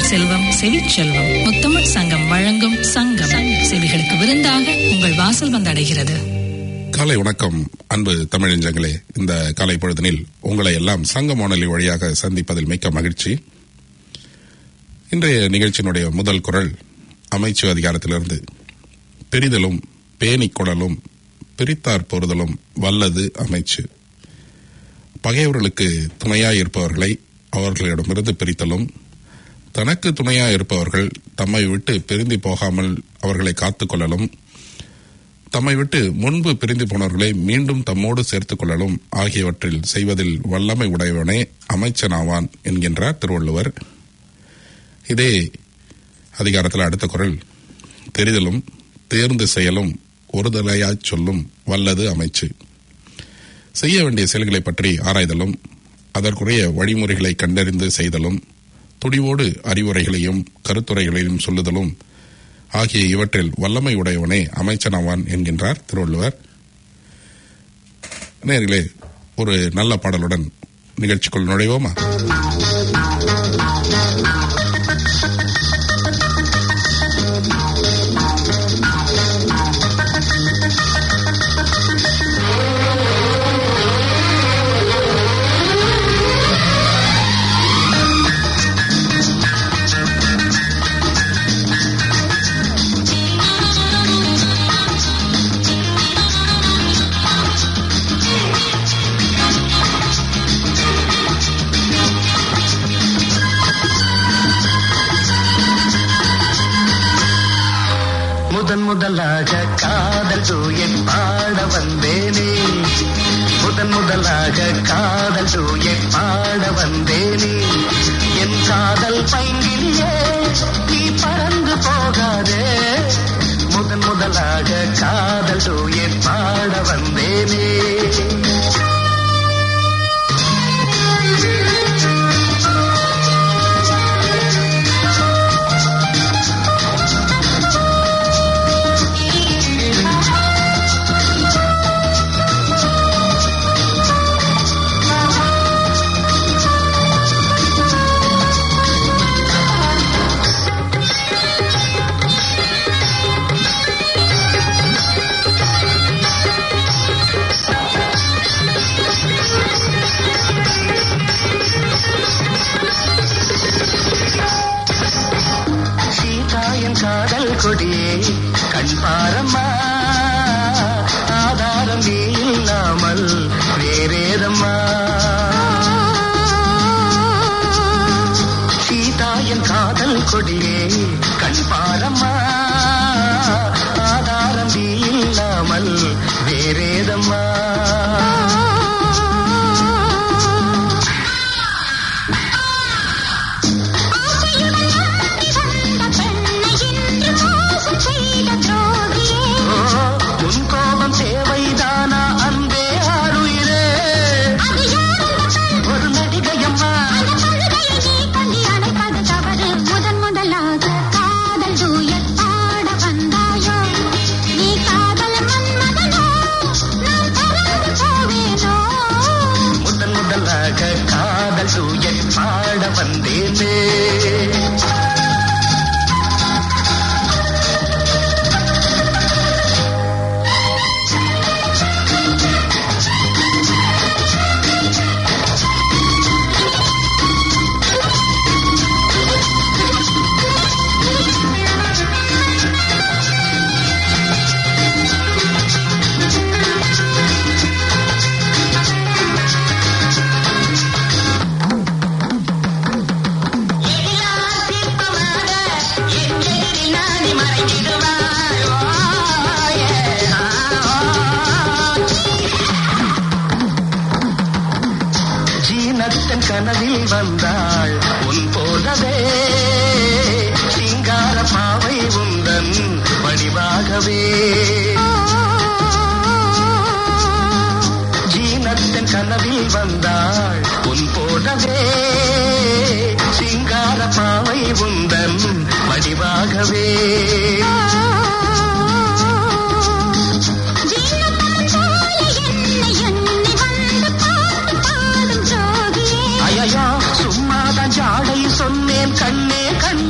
செல்வம் செவிச்செல்வம் முத்தமிழ் சங்கம் வழங்கும் சங்கம் செவிகளுக்கு விருந்தாக உங்கள் வாசல் வந்தடைகிறது காலை வணக்கம் அன்பு தமிழஞ்சங்களே இந்த காலை பொழுதினில் உங்களை எல்லாம் சங்க வானொலி வழியாக சந்திப்பதில் மிக்க மகிழ்ச்சி இன்றைய நிகழ்ச்சியினுடைய முதல் குரல் அமைச்சு அதிகாரத்திலிருந்து பெரிதலும் பேணிக் கொடலும் பிரித்தார் பொறுதலும் வல்லது அமைச்சு பகைவர்களுக்கு துணையாய் இருப்பவர்களை அவர்களிடமிருந்து பிரித்தலும் தனக்கு துணையாய் இருப்பவர்கள் தம்மை விட்டு பிரிந்து போகாமல் அவர்களை காத்துக்கொள்ளலும் தம்மை விட்டு முன்பு பிரிந்து போனவர்களை மீண்டும் தம்மோடு சேர்த்துக் கொள்ளலும் ஆகியவற்றில் செய்வதில் வல்லமை உடையவனே அமைச்சனாவான் என்கின்றார் திருவள்ளுவர் இதே அதிகாரத்தில் அடுத்த குரல் தெரிதலும் தேர்ந்து செயலும் ஒருதலையாய்ச் சொல்லும் வல்லது அமைச்சு செய்ய வேண்டிய செயல்களை பற்றி ஆராய்தலும் அதற்குரிய வழிமுறைகளை கண்டறிந்து செய்தலும் துடிவோடு அறிவுரைகளையும் கருத்துரைகளையும் சொல்லுதலும் ஆகிய இவற்றில் வல்லமை உடையவனே அமைச்சனாவான் என்கின்றார் திருவள்ளுவர் நேர்களே ஒரு நல்ல பாடலுடன் நிகழ்ச்சிக்குள் நுழைவோமா முதன் முதலாக காதல் தூயன் பாட வந்தேனே முதன் முதலாக காதல் தூயன் பாட வந்தேனே என் காதல் பைங்கிலியே நீ பறந்து போகாதே முதன் முதலாக காதல் தூயன் பாட வந்தேனே சீதாயன் காதல் கொடியே கண் பாரம்மா ஆதாரம் நீ இல்லாமல் வேறேதம்மா சீதாயன் காதல் கொடியே கண் பாரம்மா ஆதாரம் நீ இல்லாமல் வேறேதம்மா ஓ, உன் கோபம் தேவைதானா அன்பே ஆளுயிரே ஒரு நடிகையம்மா முதன் முதலாக காதல் தூயத் பாட வந்தாயோ நீ காதல் மன்மதனோ நான் பறந்து போவேனோ முதன் முதலாக காதல் தூயல் பாட வந்தேனே ஜீனத்தன் கனவில் வந்தாள் உன் போலவே சிங்கார பாவை உந்தன் வடிவாகவே ஜீனத்தன் கனவில் வந்தாள் உன் போலவே சிங்கார பாவை உந்தன் வடிவாகவே ஜீனத்தன் போல என்னை எண்ணி வந்து பாட்டு பாடும் ஜோதியே ஐயா சும்மாதான் ஜாடை சொன்னேன் கண்ணே கண்ணே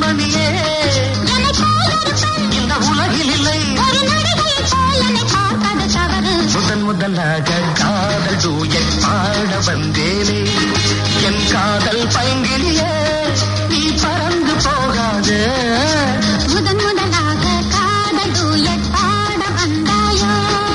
முதலாக காதல் டூயட் பாட வந்தேனே என் காதல் பைங்கிலியே நீ பறந்து போகாதே முதன் முதலாக காதல் டூயட் பாட வந்தாயோ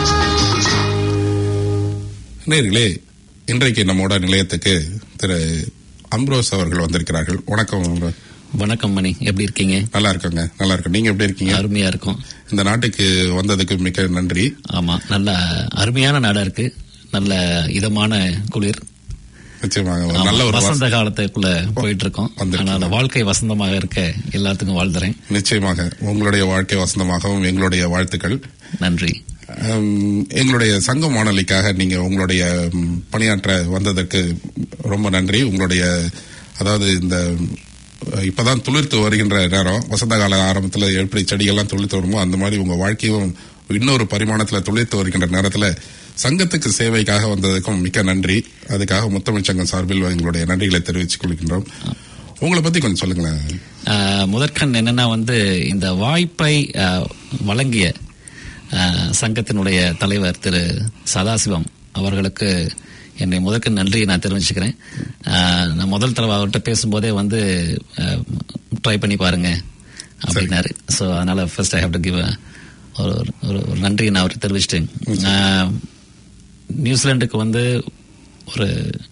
நேர்களே இன்றைக்கு நம்மோட நிலையத்துக்கு திரு அம்ரோஸ் அவர்கள் வந்திருக்கிறார்கள் வணக்கம் அம்ரோஸ். வணக்கம் மணி எப்படி இருக்கீங்க நல்லா இருக்கோங்க நல்லா இருக்கும் நீங்க எப்படி இருக்கீங்க அருமையா இருக்கும் இந்த நாட்டுக்கு வந்ததுக்கு மிக்க நன்றி ஆமா நல்ல அருமையான நாடா இருக்கு நல்ல இதமான குளிர் நிச்சயமாக ஒரு ஆமா, நல்ல ஒரு வசந்த வாச- காலத்துக்குள்ள போயிட்டு இருக்கோம் வந்திருக்கீங்க. அதனால வாழ்க்கை வசந்தமாக இருக்க எல்லாத்துக்கும் வாழ்த்துறேன் நிச்சயமாக உங்களுடைய வாழ்க்கை வசந்தமாகவும் எங்களுடைய வாழ்த்துக்கள் நன்றி ஹம், எங்களுடைய சங்க வானொலிக்காக நீங்க உங்களுடைய ம், பணியாற்ற வந்ததற்கு ரொம்ப நன்றி உங்களுடைய அதாவது இந்த அஹ், இப்பதான் துளிர்த்து வருகின்ற நேரம் வசந்த கால ஆரம்பத்துல எப்படி செடிகள்லாம் துளிர்த்து வருமோ அந்த மாதிரி உங்க வாழ்க்கையும் இன்னொரு பரிமாணத்துல துளிர்த்து வருகின்ற நேரத்துல சங்கத்துக்கு சேவைக்காக வந்ததுக்கும் மிக்க நன்றி அதுக்காக முத்தமிழ் சங்கம் சார்பில் எங்களுடைய நன்றிகளை தெரிவித்துக் கொள்கின்றோம் உங்களை பத்தி கொஞ்சம் சொல்லுங்களேன் ஆஹ், முதற்கண் என்னன்னா வந்து இந்த வாய்ப்பை ஆஹ், வழங்கிய ஆஹ், சங்கத்தினுடைய தலைவர் திரு சதாசிவம் அவர்களுக்கு என்னை முதற்கண் நன்றியை நான் தெரிவிச்சுக்கிறேன் ஆஹ், நான் முதல் தடவை அவர்கிட்ட பேசும்போதே வந்து ட்ரை பண்ணி பாருங்க அப்படின்னாரு ஸோ அதனால first I have to give ஒரு ஒரு ஒரு நன்றியை நான் அவருக்கு தெரிவிச்சிட்டேன் ஆஹ், நியூசிலாந்துக்கு வந்து ஒரு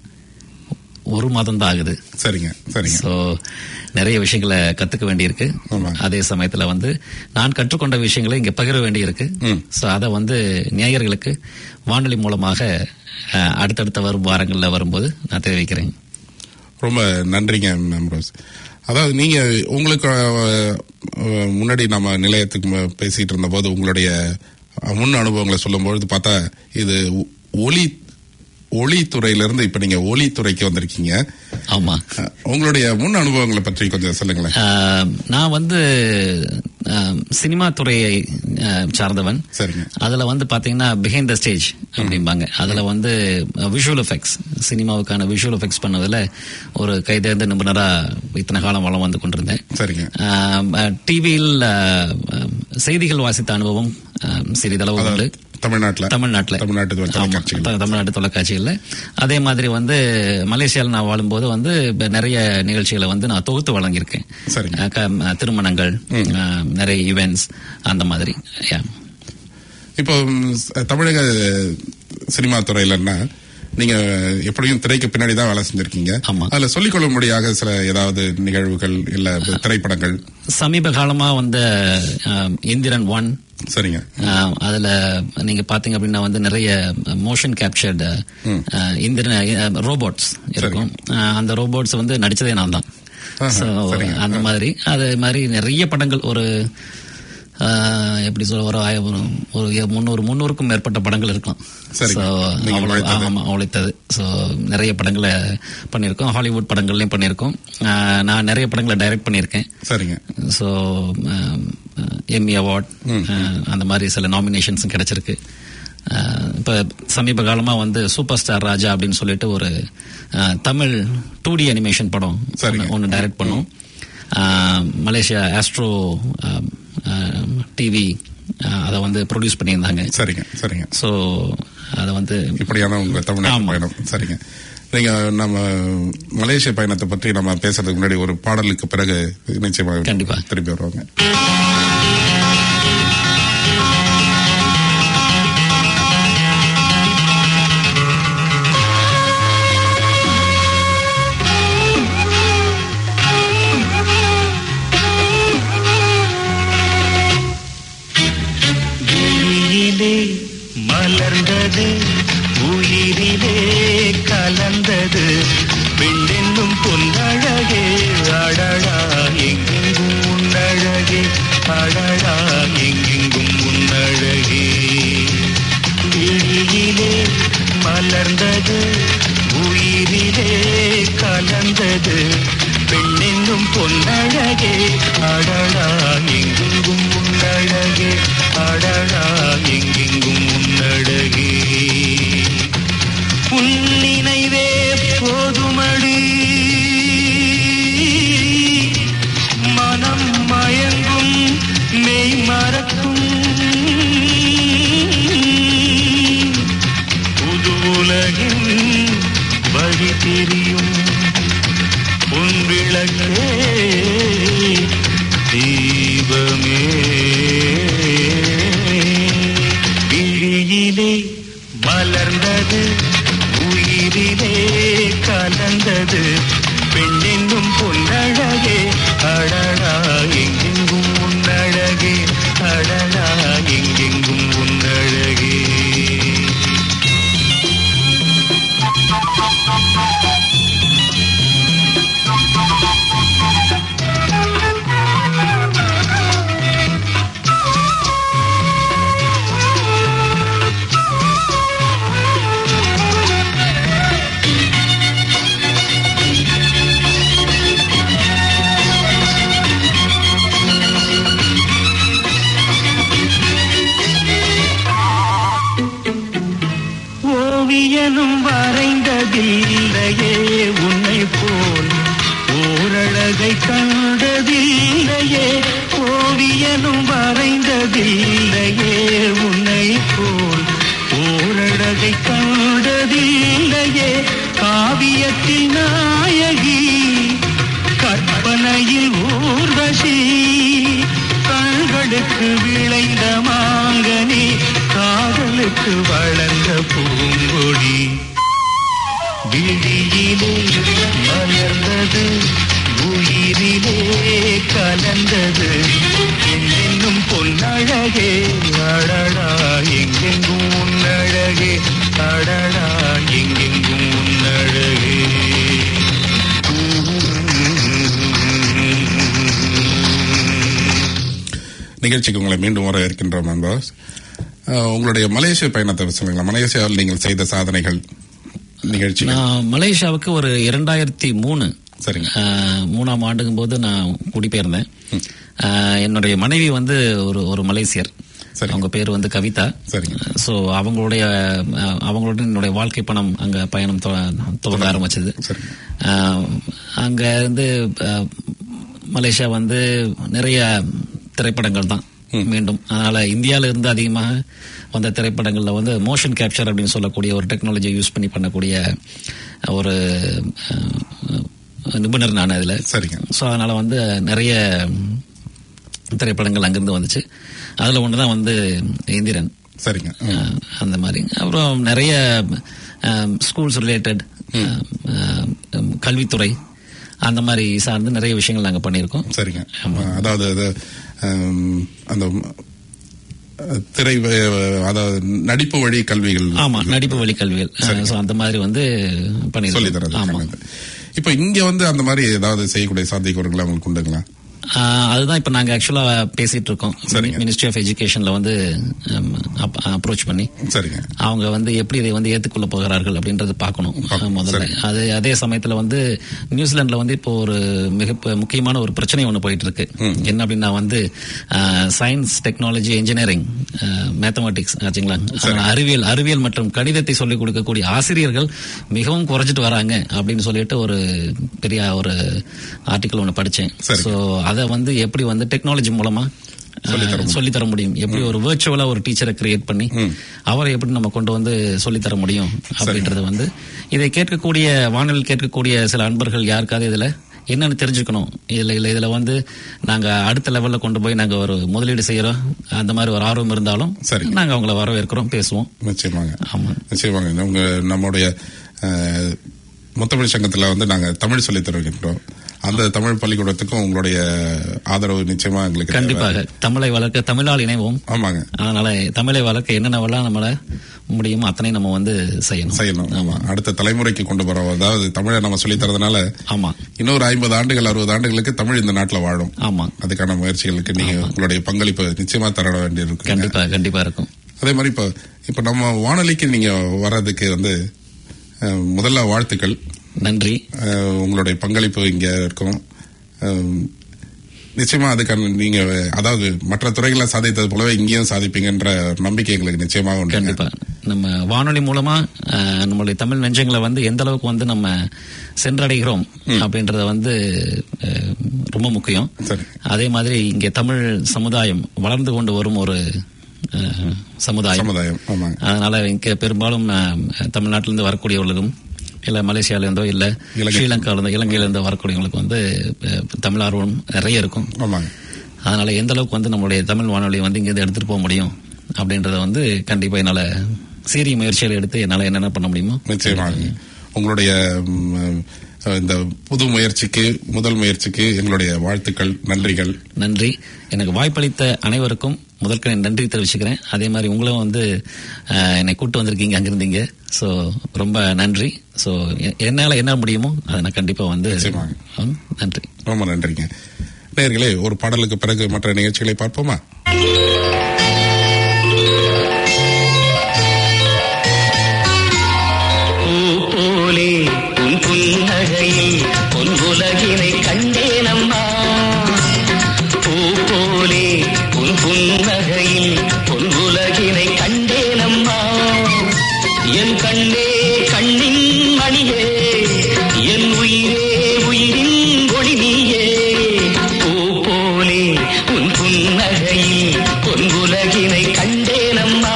ஒரு மாதம் தான் ஆகுது சரிங்க சரிங்க ஸோ நிறைய விஷயங்களை கத்துக்க வேண்டியிருக்கு ஆமா. அதே சமயத்துல வந்து நான் கற்றுக்கொண்ட விஷயங்களை இங்க பகிர வேண்டியிருக்கு ம். ஸோ அதை வந்து நேயர்களுக்கு வானொலி மூலமாக அஹ், அடுத்தடுத்த வரும் வாரங்கள்ல வரும்போது நான் தெரிவிக்கிறேன் ரொம்ப நன்றிங்க மெம்பர்ஸ் அதாவது நீங்க உங்களுக்கு அஹ், அஹ், முன்னாடி நம்ம நிலையத்துக்கு மு- பேசிட்டு இருந்தபோது உங்களுடைய அஹ், முன் அனுபவங்களை சொல்லும்பொழுது பார்த்தா இது ஒ- ஒளி ஒளித்துறையிலிருந்து இப்ப நீங்க ஒளித்துறைக்கு வந்திருக்கீங்க ஆமா அஹ், உங்களுடைய முன் அனுபவங்களை பற்றி கொஞ்சம் சொல்லுங்களேன் அஹ், நான் வந்து அஹ், சினிமா துறையை அஹ், சார்ந்தவன் சரிங்க அதுல வந்து பாத்தீங்கன்னா பிஹைண்ட் த ஸ்டேஜ் அப்படிம்பாங்க அதுல வந்து விஷுவல் எஃபெக்ட்ஸ் சினிமாவுக்கான விஷுவல் எஃபெக்ட்ஸ் பண்ணதுல ஒரு கைதேர்ந்த நிபுணரா இத்தனை காலம் வளம் வந்து கொண்டிருந்தேன் சரிங்க டிவியில் செய்திகள் வாசித்த அனுபவம் அஹ், சிறிதளவு உண்டு அதாவது தமிழ்நாட்டுல தமிழ்நாட்டுல தமிழ்நாட்டு ஆமா, தொலைக்காட்சிகள் த- தமிழ்நாட்டு தொலைக்காட்சியில் அதே மாதிரி வந்து மலேசியாவில் நான் வாழும்போது வந்து இப்ப நிறைய நிகழ்ச்சிகளை வந்து நான் தொகுத்து வழங்கியிருக்கேன் சரிங்க. அஹ் க- திருமணங்கள் அஹ், நிறைய ஈவெண்ட்ஸ் அந்த மாதிரி Yeah. இப்போ ம், ஸ்- தமிழக சினிமா துறையிலன்னா நீங்க எப்படியும் திரைக்கு பின்னாடி தான் வேலை செஞ்சிருக்கீங்க ஆமா. அதுல சொல்லிக்கொள்ளும்படியாக சில ஏதாவது நிகழ்வுகள் இல்ல திரைப்படங்கள் சமீப காலமா வந்த அஹ், இந்திரன் ஒன் சரிங்க ஆஹ் அதுல நீங்க பாத்தீங்க அப்படின்னா வந்து நிறைய மோஷன் கேப்சர்டு இந்திரன் ரோபோட்ஸ் இருக்கும் ஆஹ் அந்த ரோபோட்ஸ் வந்து நடிச்சதே நான் தான் ஆஹா, So, சரிங்க. அந்த மாதிரி அது மாதிரி நிறைய படங்கள் ஒரு ஆஹ் எப்படி சொல்ல ஒரு ஆய- ஒரு ஒரு முன்னூறு முன்னூறுக்கும் மேற்பட்ட படங்கள் இருக்கும் சரிங்க. So, நீங்க அவ்வளவு- உழைத்தது. ஆமா உழைத்தது ஸோ நிறைய படங்களை பண்ணியிருக்கோம் ஹாலிவுட் படங்கள்லையும் பண்ணியிருக்கோம் ஆஹ் நான் நிறைய படங்களை டைரக்ட் பண்ணியிருக்கேன் சரிங்க ஸோ எம்மி அவார்ட் அந்த மாதிரி சில நாமினேஷன்ஸும் கிடைச்சிருக்கு இப்போ சமீப காலமாக வந்து சூப்பர் ஸ்டார் ராஜா அப்படின்னு சொல்லிட்டு ஒரு அஹ், தமிழ் டூ டி அனிமேஷன் படம் சரிங்க. ஒன்று டைரக்ட் பண்ணோம் அஹ், மலேசியா ஆஸ்ட்ரோ டிவி அதை வந்து ப்ரொடியூஸ் பண்ணியிருந்தாங்க சரிங்க சரிங்க ஸோ அதை வந்து இப்படியான உங்க தமிழ்நாட்டு ஆமா. பயணம் சரிங்க நீங்க நம்ம மலேசிய பயணத்தை பற்றி நம்ம பேசுறதுக்கு முன்னாடி ஒரு பாடலுக்கு பிறகு நிச்சயமாக கண்டிப்பா. திருப்பி வருவாங்க விழியிலே மலர்ந்தது உயிரிலே கலந்தது பெண்ணென்னும் பொன்னழகே அடடா எங்கெங்கும் உன்னழகே அடடா எங்கெங்கும் உன்னழகே விழியிலே மலர்ந்தது உயிரிலே கலந்தது பெண்ணெங்கும் பொன்னழகே அடடா எங்கெங்கும் உன்னழகே அடடா எங்கெங்கும் உன்னழகே உன் நினைவே போதுமடி மனம் மயங்கும் மெய் மறக்கும் உலகின் வழி தெரியும் உன் விளக்கே தீபமே விழியிலே மலர்ந்தது உயிரிலே கலந்தது பெண்ணென்னும் பொன்னழகே அடடா எங்கெங்கும் உன்னழகே அடடா எங்கெங்கும் உன்னழகே ஓவியனும் வரைந்ததில்லையே உன்னை போல் ஓரழகை கண்டதில்லையே ஓவியனும் வரைந்ததில்லையே உன்னை போல் ஓரழகை கண்டதில்லையே காவியத்தில் நாயகி கற்பனையில் ஊர்வசி கண்களுக்கு விளைந்த மாங்கனி காதலுக்கு வளர்ந்த பூங்கொடி விழியிலே மலர்ந்தது உயிரிலே கலந்தது என்னென்னும் பொன்னழகே அடடா எங்கெங்கும் உன்னழகே அடடா எங்கெங்கும் உன்னழகே நிகழ்ச்சிக்கு உங்களை மீண்டும் வர இருக்கின்றோம் நண்பா அஹ், உங்களுடைய மலேசிய பயணத்தை சொல்லுங்களா மலேசியாவில் நீங்கள் செய்த சாதனைகள் நிகழ்ச்சி நான் மலேசியாவுக்கு ஒரு இரண்டாயிரத்தி மூணு சரிங்க ஆஹ், மூணாம் ஆண்டுங்கும் போது நான் குடிபெயர்ந்தேன் ஆஹ், என்னுடைய மனைவி வந்து ஒரு ஒரு மலேசியர் சரி. அவங்க பேர் வந்து கவிதா சரிங்க ஸோ அவங்களுடைய ஆஹ், அவங்களோட என்னுடைய வாழ்க்கை பணம் அங்க பயணம் தொ- துவங்க ஆரம்பிச்சது சரி. ஆஹ், அங்க இருந்து ஆஹ், மலேசியா வந்து நிறைய திரைப்படங்கள் தான் மீண்டும் அதனால இந்தியால இருந்து அதிகமாக வந்த திரைப்படங்கள்ல வந்து மோஷன் கேப்சர் அப்படின்னு சொல்லக்கூடிய ஒரு டெக்னாலஜியை யூஸ் பண்ணி பண்ணக்கூடிய ஒரு ஆஹ், நிபுணர் நான் அதுல சரிங்க ஸோ அதனால வந்து நிறைய திரைப்படங்கள் அங்கிருந்து வந்துச்சு அதுல ஒண்ணுதான் வந்து இந்திரன் சரிங்க ம். அஹ் அந்த மாதிரி அப்புறம் நிறைய ஸ்கூல்ஸ் ரிலேட்டட் கல்வித்துறை அந்த மாதிரி சார்ந்து நிறைய விஷயங்கள் நாங்க பண்ணியிருக்கோம் சரிங்க அதாவது அது, ஹம், அந்த அஹ், திரை வ- அதாவது நடிப்பு வழி கல்விகள் ஆமா நடிப்பு வழி கல்விகள் சரிங்க. ஸோ அந்த மாதிரி வந்து சொல்லி பண்ணியிருக்கோம் தரது ஆமா இப்ப இங்க வந்து அந்த மாதிரி ஏதாவது செய்யக்கூடிய சாத்தியக்கூறுகள் உங்களுக்கு உண்டுங்களா ஆஹ் அதுதான் இப்ப நாங்க ஆக்சுவலா பேசிட்டு இருக்கோம் சரிங்க. மினிஸ்ட்ரி ஆஃப் எஜுகேஷன்ல வந்து அப்ரோச் பண்ணி சரிங்க அவங்க வந்து எப்படி இதை வந்து ஏத்துக்கொள்ள போகிறார்கள் அப்படின்றது பார்க்கணும் பார்க்கணும். முதல்ல சரி. அது அதே சமயத்துல வந்து நியூசிலாந்துல வந்து இப்போ ஒரு மிக ப- முக்கியமான ஒரு பிரச்சனை ஒன்று போயிட்டு இருக்கு என்ன அப்படின்னா வந்து சயின்ஸ் டெக்னாலஜி இன்ஜினியரிங் மேத்தமெட்டிக்ஸ் ஆச்சுங்களா அஹ், அறிவியல் அறிவியல் மற்றும் கணிதத்தை சொல்லிக் கொடுக்கக்கூடிய ஆசிரியர்கள் மிகவும் குறைச்சிட்டு வராங்க அப்படின்னு சொல்லிட்டு ஒரு பெரிய ஒரு ஆர்டிக்கல் ஒன்று படிச்சேன் சரி. ஸோ அதை வந்து எப்படி வந்து டெக்னாலஜி மூலமா சொல்லி தர முடியும் எப்படி ஒரு விர்ச்சுவலா ஒரு டீச்சரை கிரியேட் பண்ணி அவரை எப்படி நம்ம கொண்டு வந்து சொல்லி தர முடியும் அப்படின்றது வந்து இதை கேட்கக்கூடிய வானொலி கேட்கக்கூடிய சில அன்பர்கள் யாருக்காவது இதுல என்னன்னு தெரிஞ்சுக்கணும் இதுல இல்ல இதுல வந்து நாங்க அடுத்த லெவல்ல கொண்டு போய் நாங்க ஒரு முதலீடு செய்யறோம் அந்த மாதிரி ஒரு ஆர்வம் இருந்தாலும் சரி. நாங்க அவங்கள வரவேற்கிறோம் பேசுவோம் நிச்சயமாங்க ஆமா நிச்சயமாங்க உங்க நம்முடைய அஹ், முத்தமிழ் சங்கத்துல வந்து நாங்க தமிழ் சொல்லித் தருகின்றோம் அந்த தமிழ் பள்ளிக்கூடத்துக்கும் உங்களுடைய ஆதரவு நிச்சயமா எங்களுக்கு தேவை. கண்டிப்பாக தமிழை வளர்க்க தமிழால் இணைவோம் ஆமாங்க அதனால தமிழை வளர்க்க என்னென்னவெல்லாம் நம்மள முடியுமோ அத்தனை நம்ம வந்து செய்யணும் செய்யணும் ஆமா அடுத்த தலைமுறைக்கு கொண்டு வரோம் அதாவது தமிழை நம்ம சொல்லித் தரதுனால ஆமா இன்னொரு ஐம்பது ஆண்டுகள் அறுபது ஆண்டுகளுக்கு தமிழ் இந்த நாட்டுல வாழும் ஆமா அதுக்கான முயற்சிகளுக்கு நீங்க உங்களுடைய பங்களிப்பு நிச்சயமா தர வேண்டியிருக்கு கண்டிப்பா கண்டிப்பா இருக்கும் அதே மாதிரி இப்ப இப்ப நம்ம வானொலிக்கு நீங்க வர்றதுக்கு வந்து அஹ், முதல்ல வாழ்த்துக்கள் நன்றி அஹ், உங்களுடைய பங்களிப்பு இங்க இருக்கும் அஹ், நிச்சயமா அதுக்கான நீங்க அதாவது மற்ற துறைகளை சாதித்தது போலவே இங்கேயும் சாதிப்பீங்கன்ற நம்பிக்கை எங்களுக்கு நிச்சயமாக உண்டு கண்டிப்பா நம்ம வானொலி மூலமா அஹ், நம்மளுடைய தமிழ் நெஞ்சங்களை வந்து எந்த அளவுக்கு வந்து நம்ம சென்றடைகிறோம் அப்படின்றத வந்து அஹ், ரொம்ப முக்கியம் சரி அதே மாதிரி இங்கே தமிழ் சமுதாயம் வளர்ந்து கொண்டு வரும் ஒரு அஹ், சமுதாயம் சமுதாயம் ஆமாங்க அதனால இங்க பெரும்பாலும் அஹ், தமிழ்நாட்டிலிருந்து வரக்கூடியவர்களும் இல்ல மலேசியால இருந்தோ இல்ல இலங்கை. ஸ்ரீலங்கால இருந்தோ இலங்கையில இருந்து வரக்கூடியவங்களுக்கு வந்து அஹ், தமிழ் ஆர்வம் நிறைய இருக்கும் ஆமாங்க அதனால எந்த அளவுக்கு வந்து நம்மளுடைய தமிழ் வானொலியை வந்து இங்க எடுத்துட்டு போக முடியும் அப்படின்றத வந்து கண்டிப்பா என்னால சீரிய முயற்சிகள் எடுத்து என்னால என்னென்ன பண்ண முடியுமோ நிச்சயமாக உங்களுடைய ம், அஹ், இந்த புது முயற்சிக்கு முதல் முயற்சிக்கு எங்களுடைய வாழ்த்துக்கள் நன்றிகள் நன்றி எனக்கு வாய்ப்பளித்த அனைவருக்கும் முதற்க நன்றி தெரிவிச்சுக்கிறேன் அதே மாதிரி உங்களும் வந்து அஹ், என்னை கூட்டு வந்திருக்கீங்க அங்கிருந்தீங்க ஸோ ரொம்ப நன்றி ஸோ என்னால் என்ன முடியுமோ அதை நான் கண்டிப்பாக வந்து நிச்சயமாக. ம், நன்றி ரொம்ப நன்றிங்க நேயர்களே ஒரு பாடலுக்கு பிறகு மற்ற நிகழ்ச்சிகளை பார்ப்போமா பூ போலே உன் புன்னகையில் பொன் உலகினை கண்டேனம்மா பூ போலே உன் புன்னகையில் பொன் உலகினை கண்டேனம்மா என் கண்ணே கண்ணின் மணியே என் உயிரே உயிரின் ஒளி நீயே பூ போலே உன் புன்னகையில் பொன் உலகினை கண்டேனம்மா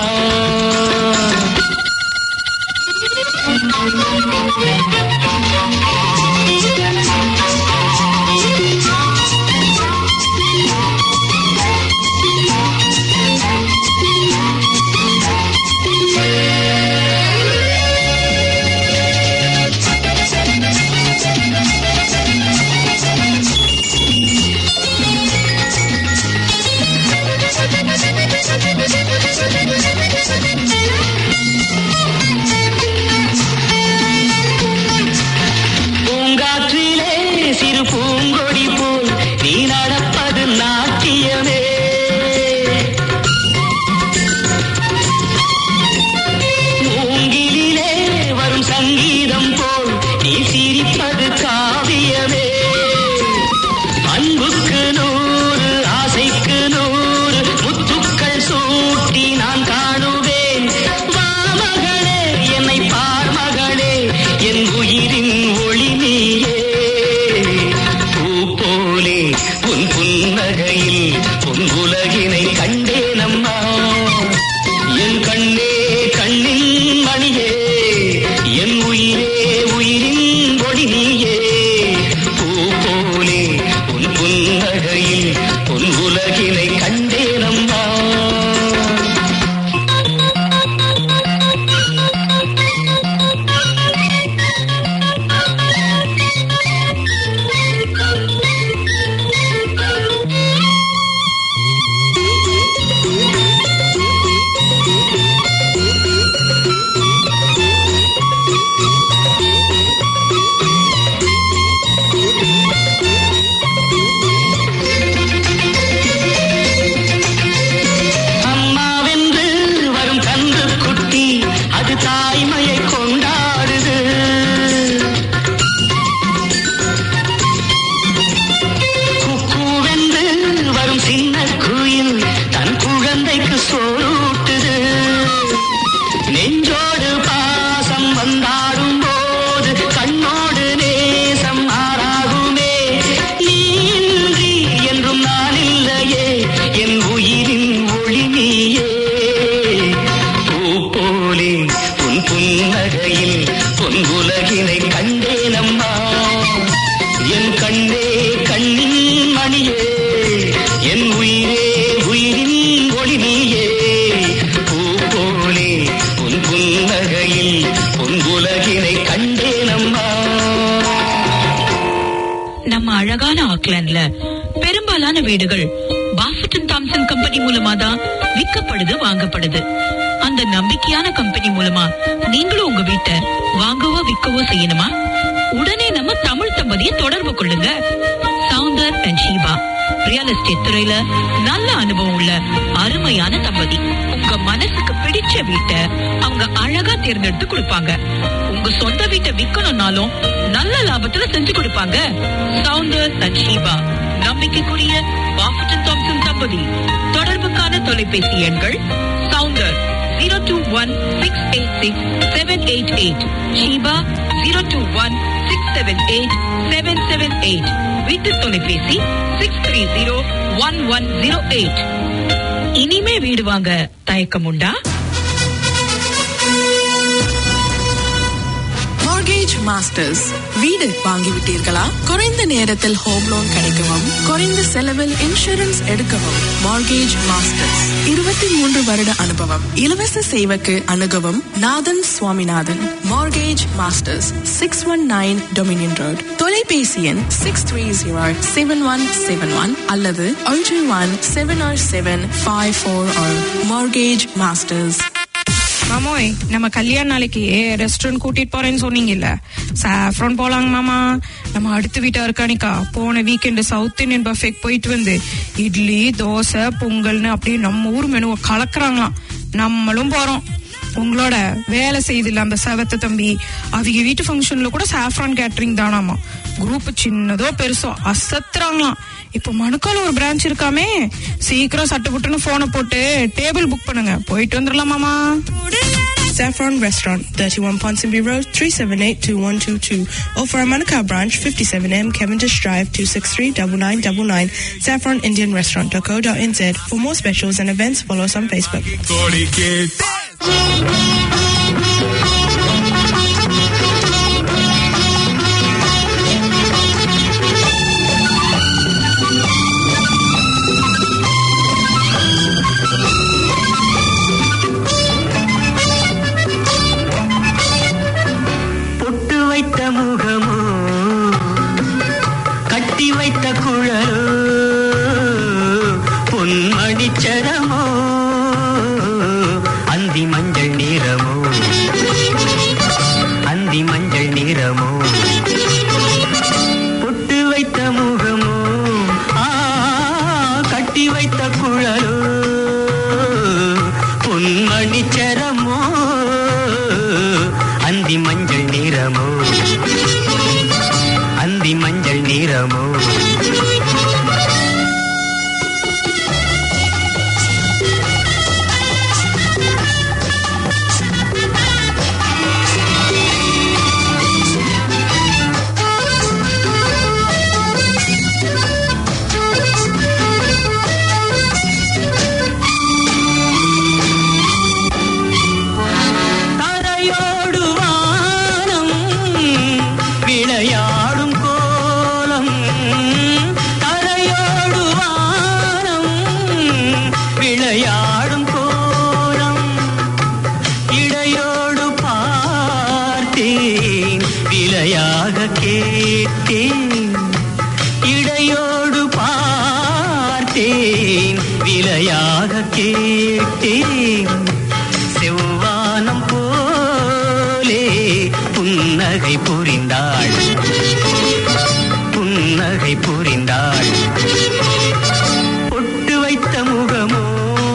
பூங்காற்றிலே சிறு பூங்கொடி போல் நீ நடப்பது நாட்டியமே மூங்கிலே வரும் சங்கீதம் போல் நீ சிரிப்பது காவியமே அன்புக்கு நூறு ஆசைக்கு நூறு முத்துக்கள் சூட்டி நான் காணுவேன் வா மகளே என்னை பார் மகளே என் உயிரின் ஒளி நீயே பூ போலே உன் புன்னகையில் உன் உலகினை கண்டேனம்மா என் கண்ணே கண்ணின் மணியே என் உயிரே உயிரின் ஒளி நீயே பூ போலே உன் புன்னகையில் உன் உலகினை கண்டேனம்மா அம்மாவென்று வரும் கன்று குட்டி அது தாய்மையை கொண்டாடுது குக்கூவென்று வரும் சின்ன குயில் தன் குழந்தைக்கு சோறூட்டுது நெஞ்சோடு பாசம் வந்தாடும் போது கண்ணோடு நேசம் ஆறாகுமே நீன்றி என்றும் நான் இல்லையே என் உயிரின் ஒளி நீயே பூ போலே உன் புன்னகையில் பொன் உலகினை கண்டேனம்மா என் கண்ணே கண்ணின் மணியே என் உயிரே உயிரின் ஒளி நீயே பூ போலே உன் புன்னகையில் உன் உலகினை கண்டேனம்மா நம்ம அழகான ஆக்லாண்ட்ல பெரும்பாலான வீடுகள் பாஃபட்டன் தாம்சன் கம்பெனி மூலமா தான் விற்கப்படுது வாங்கப்படுது அந்த நம்பிக்கையான கம்பெனி மூலமா நீங்களும் உங்க வீட்டை வாங்கவோ விற்கவோ செய்யணுமா உடனே நம்ம தமிழ் தம்பதியை தொடர்பு கொள்ளுங்க Soundar and Sheeba real estate துறையில நல்ல அனுபவம் உள்ள அருமையான தம்பதி உங்க மனசுக்கு பிடிச்ச வீட்டை அவங்க அழகா தேர்ந்தெடுத்து கொடுப்பாங்க உங்க சொந்த வீட்டை விக்கணும்னாலும் நல்ல லாபத்துல செஞ்சு கொடுப்பாங்க சவுந்தர் அண்ட் ஷீபா நம்பிக்கைக்குரிய பாஃபட்டன் தாம்சன் தம்பதி தொடர்புக்கான தொலைபேசி எண்கள் Soundar zero two one six eight six seven eight eight Sheeba zero two one six seven eight seven seven eight வீட்டு தொலைபேசி six three zero one one zero eight இனிமே வீடு வாங்க தயக்கம் உண்டா மார்கேஜ் மாஸ்டர்ஸ் வீடு வாங்கிவிட்டீர்களா குறைந்த நேரத்தில் ஹோம் லோன் கிடைக்கவும் குறைந்த செலவில் இன்சூரன்ஸ் எடுக்கவும் மார்கேஜ் மாஸ்டர்ஸ் இருபத்தி மூன்று வருட அனுபவம் இலவச சேவைக்கு அணுகவும் Nathan Swaminathan mortgage masters six one nine Dominion road தொலைபேசி எண் six three zero seven one seven one அல்லது ஒன்று one seven or seven five four or mortgage masters மாமோய் நம்ம கல்யாண நாளைக்கு ரெஸ்டாரண்ட் கூட்டிட்டு போறேன்னு சொன்னீங்கல்ல சாஃப்ரான் போலாங்க மாமா நம்ம அடுத்த வீட்டா இருக்கானிக்கா போன வீக்கெண்டு சவுத் இந்தியன் பஃபேக் போயிட்டு வந்து இட்லி தோசை பொங்கல்னு அப்படியே நம்ம ஊர் மெனுவை கலக்குறாங்களாம் நம்மளும் போறோம் உங்களோட வேலை செய்தில்ல அந்த செவத்த தம்பி அவங்க வீட்டு ஃபங்க்ஷன்ல கூட சாஃப்ரான் கேட்டரிங் தானாமா குரூப் சின்னதோ பெருசோ அசத்துறாங்களாம் இப்போ மணுக்கால ஒரு பிரான்ச் இருக்காமே சீக்கிரம் சட்டு புட்டுன்னு போனை போட்டு டேபிள் புக் பண்ணுங்க போயிட்டு வந்துடலாம் மாமா Saffron Restaurant, 31 Ponsonby Road, 378-2122. Or for our Manukau branch, 57M Cavendish Drive, 263-9999. Saffron Indian Restaurant.co.nz. For more specials and events, follow us on Facebook. பொட்டு வைத்த முகமோ கட்டி வைத்த குழலோ பொன்மணிச்சரமோ அந்தி மஞ்சள் நிறமோ அந்தி மஞ்சள் நிறமோ பொட்டு வைத்த முகமோ ஆ கட்டி வைத்த குழலோ பொன்மணிச்சரமோ அந்தி மஞ்சள் நிறமோ அந்தி மஞ்சள் நிறமோ தரையோடு வானம் விளையாடும் கோலம் தரையோடு வானம் விளையாடும் கோலம் இடையோடு பார்த்தேன் விலையாக கேட்டேன் இடையோடு பார்த்தேன் விலையாக கேட்டேன் செவ்வானம் போலே புன்னகை புரிந்தாள் புன்னகை புரிந்தாள் பொட்டு வைத்த முகமோ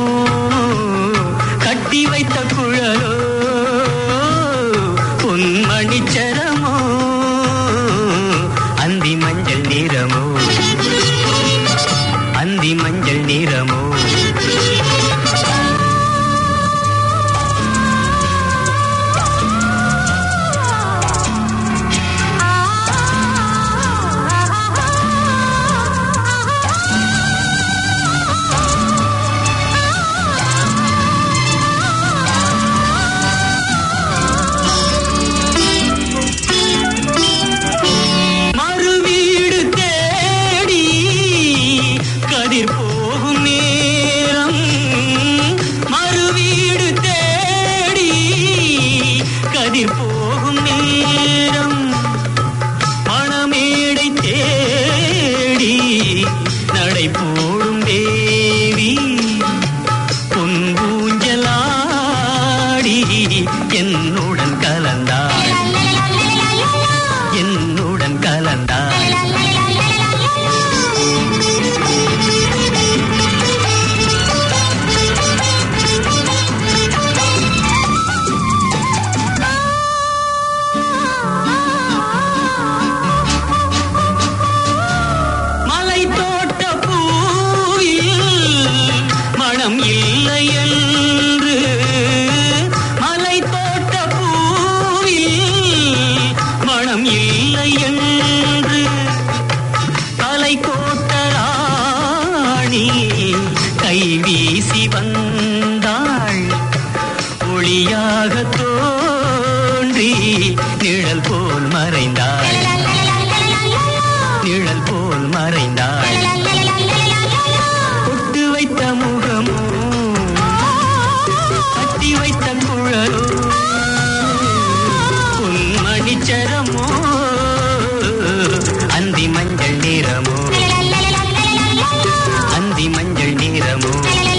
கட்டி வைத்த குழலோ பொன்மணிச்சரமோ அந்தி மஞ்சள் நிறமோ அந்தி மஞ்சள் நிறமோ மறுவீடு தேடி கதிர் போகும் நேரம் மறுவீடு தேடி கதிர் போகும் நேரம் மணமேடை தேடி நடை போடும் தேவி பொன்பூஞ்சலாடி என்னுடன் கலந்தாள் என்னுடன் கலந்தாள் ஆ நிழல் போல் மறைந்தாள் நிழல் போல் மறைந்தாள் பொட்டு வைத்த முகமோ கட்டி வைத்த குழலோ பொன்மணிச்சரமோ அந்தி மஞ்சள் நிறமோ அந்தி மஞ்சள் நிறமோ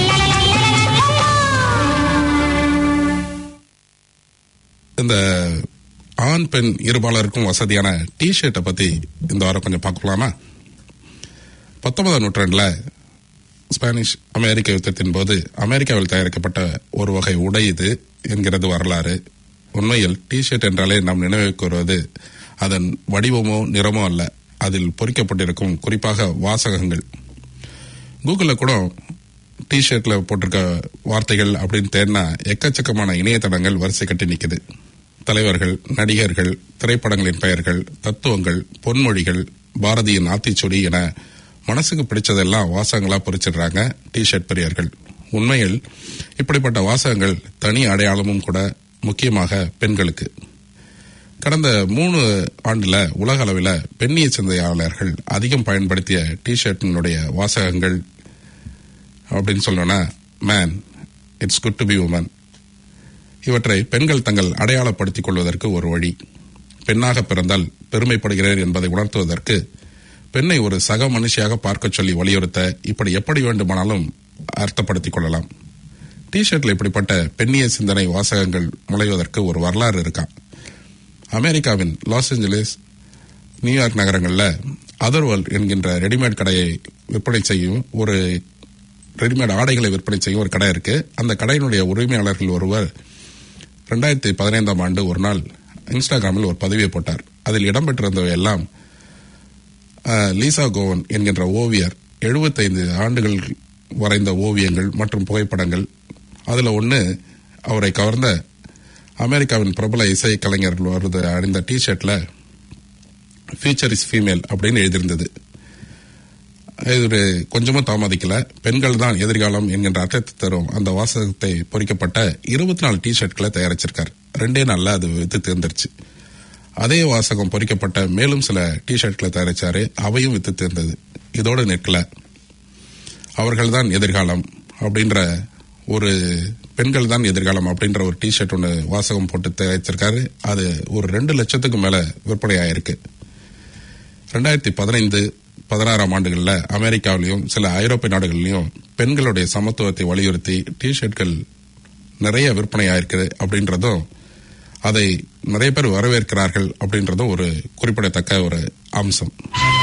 இந்த ஆண் பெண் இருபாலருக்கும் வசதியான டி ஷர்ட்டை பத்தி இந்த வாரம் கொஞ்சம் பார்க்கலாமா பத்தொன்பதாம் நூற்றாண்டுல ஸ்பானிஷ் அமெரிக்க யுத்தத்தின் போது அமெரிக்காவில் தயாரிக்கப்பட்ட ஒரு வகை உடை இது என்கிறது வரலாறு உண்மையில் டி ஷர்ட் என்றாலே நாம் நினைவுக்கு வருவது அதன் வடிவமோ நிறமோ அல்ல அதில் பொறிக்கப்பட்டிருக்கும் குறிப்பாக வாசகங்கள் கூகுளில் கூட டி ஷர்ட்ல போட்டிருக்க வார்த்தைகள் அப்படின்னு தேடினா எக்கச்சக்கமான இணையதளங்கள் வரிசை கட்டி நிக்குது தலைவர்கள் நடிகர்கள் திரைப்படங்களின் பெயர்கள் தத்துவங்கள் பொன்மொழிகள் பாரதியின் ஆத்திச்சொடி என மனசுக்கு பிடிச்சதெல்லாம் வாசகங்களா பொறிச்சிடுறாங்க டி ஷர்ட் பிரியர்கள் உண்மையில் இப்படிப்பட்ட வாசகங்கள் தனி அடையாளமும் கூட முக்கியமாக பெண்களுக்கு கடந்த மூணு ஆண்டுல உலக அளவில் பெண்ணிய சிந்தையாளர்கள் அதிகம் பயன்படுத்திய டி ஷர்ட்டினுடைய வாசகங்கள் அப்படின்னு சொல்லணும்னா man it's good to be woman இவற்றை பெண்கள் தங்கள் அடையாளப்படுத்திக் கொள்வதற்கு ஒரு வழி பெண்ணாக பிறந்தால் பெருமைப்படுகிறேன் என்பதை உணர்த்துவதற்கு பெண்ணை ஒரு சக மனுஷியாக பார்க்க சொல்லி வலியுறுத்த இப்படி எப்படி வேண்டுமானாலும் அர்த்தப்படுத்திக் கொள்ளலாம் டி ஷர்ட்ல இப்படிப்பட்ட பெண்ணிய சிந்தனை வாசகங்கள் முளைவதற்கு ஒரு வரலாறு இருக்கான் அமெரிக்காவின் லாஸ் ஏஞ்சலிஸ் நியூயார்க் நகரங்களில் அதர்வேர்ல்ட் என்கின்ற ரெடிமேட் கடையை விற்பனை செய்யும் ஒரு ரெடிமேட் ஆடைகளை விற்பனை செய்யும் ஒரு கடை இருக்கு அந்த கடையினுடைய உரிமையாளர்கள் ஒருவர் ரெண்டாயிரத்தி பதினைந்தாம் ஆண்டு ஒரு நாள் இன்ஸ்டாகிராமில் ஒரு பதிவை போட்டார் அதில் இடம்பெற்றிருந்தவை எல்லாம் அஹ், லீசா கோவன் என்கின்ற ஓவியர் 75 ஆண்டுகள் வரைந்த ஓவியங்கள் மற்றும் புகைப்படங்கள் அதில் ஒன்று அவரை கவர்ந்த அமெரிக்காவின் பிரபல இசை கலைஞர் வருது அணிந்த டி ஷர்ட்ல ஃபீச்சர் இஸ் ஃபீமேல் அப்படின்னு எழுதியிருந்தது இது ஒரு கொஞ்சமும் தாமதிக்கல பெண்கள் தான் எதிர்காலம் என்கின்ற அர்த்தத்தை தரும் அந்த வாசகத்தை பொறிக்கப்பட்ட இருபத்தி நாலு டி ஷர்ட்களை தயாரிச்சிருக்காரு ரெண்டே நாள்ல அது வித்து தேர்ந்துருச்சு அதே வாசகம் பொறிக்கப்பட்ட மேலும் சில டி ஷர்ட்களை தயாரிச்சாரு அவையும் வித்து தேர்ந்தது இதோடு நிற்கல அவர்கள் தான் எதிர்காலம் அப்படின்ற ஒரு பெண்கள் தான் எதிர்காலம் அப்படின்ற ஒரு டி ஷர்ட் ஒன்று வாசகம் போட்டு தயாரிச்சிருக்காரு அது ஒரு ரெண்டு லட்சத்துக்கு மேல விற்பனை ஆயிருக்கு ரெண்டாயிரத்தி பதினைந்து பதினாறாம் ஆண்டுகளில் அமெரிக்காவிலையும் சில ஐரோப்பிய நாடுகளிலும் பெண்களுடைய சமத்துவத்தை வலியுறுத்தி டி ஷர்ட்கள் நிறைய விற்பனை ஆயிருக்கு அப்படின்றதும் அதை நிறைய பேர் வரவேற்கிறார்கள் அப்படின்றதும் ஒரு குறிப்பிடத்தக்க ஒரு அம்சம்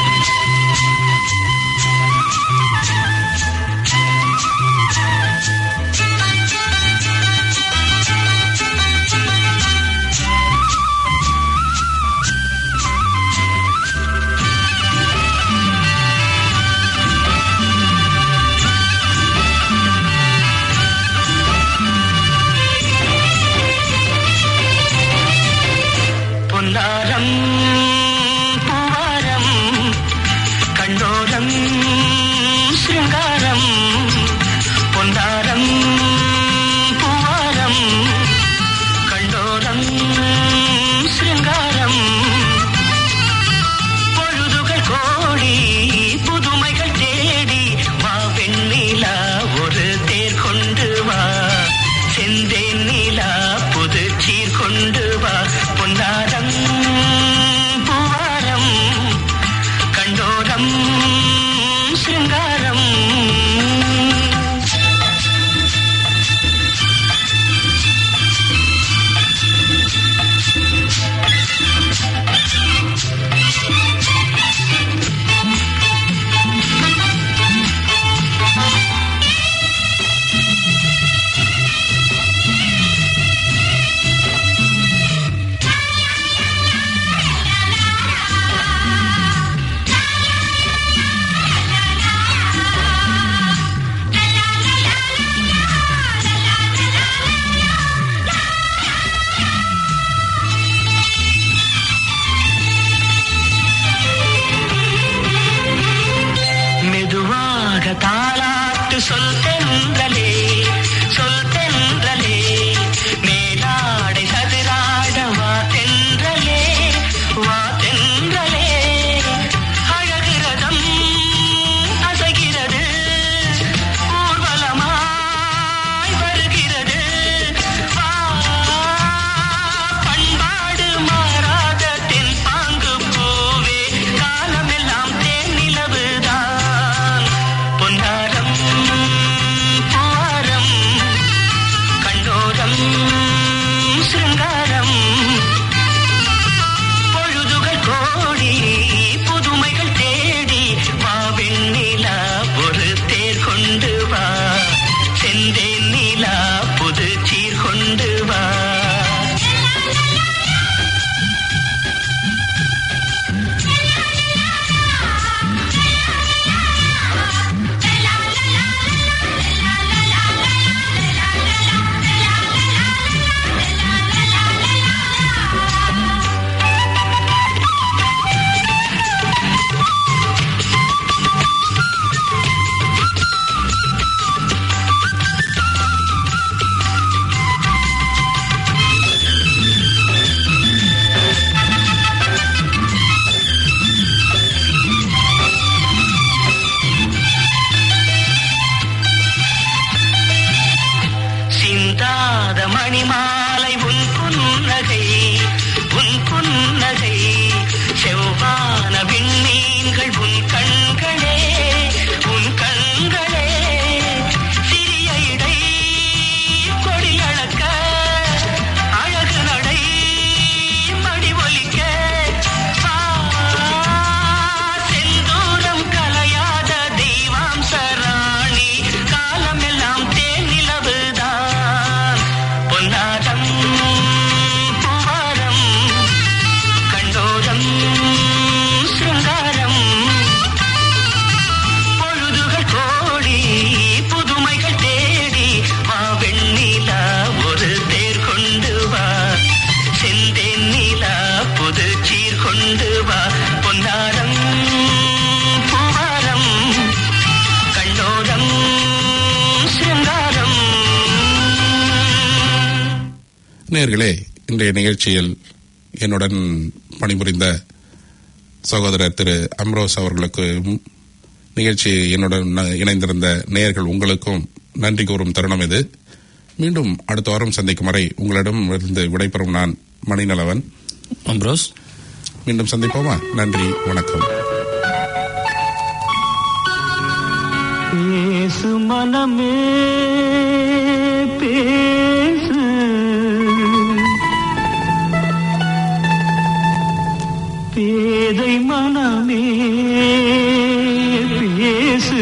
பொன்னாரம் பூவாரம் கண்டோரம் சிருங்காரம் பொன்னாரம் பூவாரம் கண்டோரம் சிருங்காரம் பொழுதுகள் கோடி புதுமைகள் தேடி வா வெண்ணிலா ஒரு தேர் கொண்டு வா செந்தேன் நிலா புது சீர் கொண்டு வா பொன்னாரம் நேர்களே இன்றைய நிகழ்ச்சியில் என்னுடன் பணிபுரிந்த சகோதரர் திரு அம்ரோஸ் அவர்களுக்கும் நிகழ்ச்சி என்னுடன் ந- இணைந்திருந்த நேயர்கள் உங்களுக்கும் நன்றி கூறும் தருணம் இது மீண்டும் அடுத்த வாரம் சந்திக்கும் வரை உங்களிடம் இருந்து விடைபெறும் நான் மணிநலவன் அம்ரோஸ் மீண்டும் சந்திப்போமா நன்றி வணக்கம் பேசு மனமே பேசு பேதை மனமே பேசு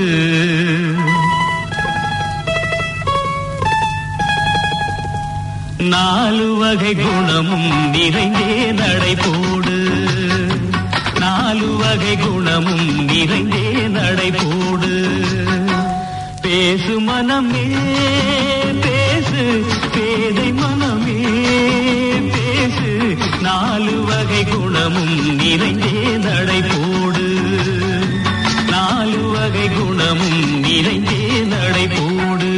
நாலு வகை குணமும் நிறைந்தே நடை போடு நாலு வகை குணமும் நிறைந்தே நடை போடு பேசு மனமே பேசு பேதை மனமே பேசு நாலு வகை குணமும் நிறைந்தே நடை போடு நாலு வகை குணமும் நிறைந்தே நடை போடு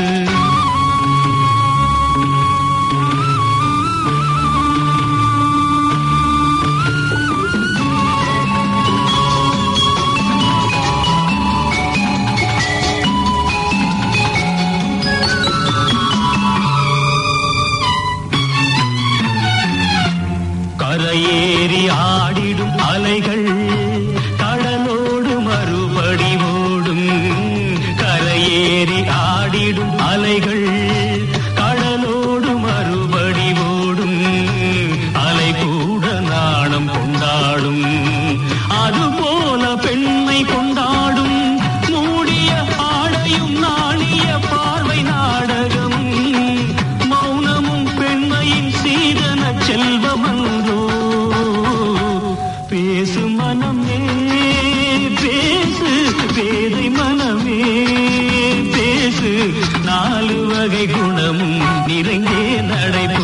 கரையேறி ஆடிடும் அலைகள் கடலோடு மறுபடி ஓடும் கரையேறி ஆடிடும் அலைகள் கடலோடு மறுபடி ஓடும் அலை கூட நாணம் கொண்டாடும் அதுபோல பெண்மை கொண்டாடும் மூடிய ஆடையும் நாணிய பார்வை நாடகம் மௌனமும் பெண்மையின் சீதன செல்வமன்றோ பேசு மனமே பேசு பேதை மனமே பேசு நாலு வகை குணமும் நிறைந்தே நடை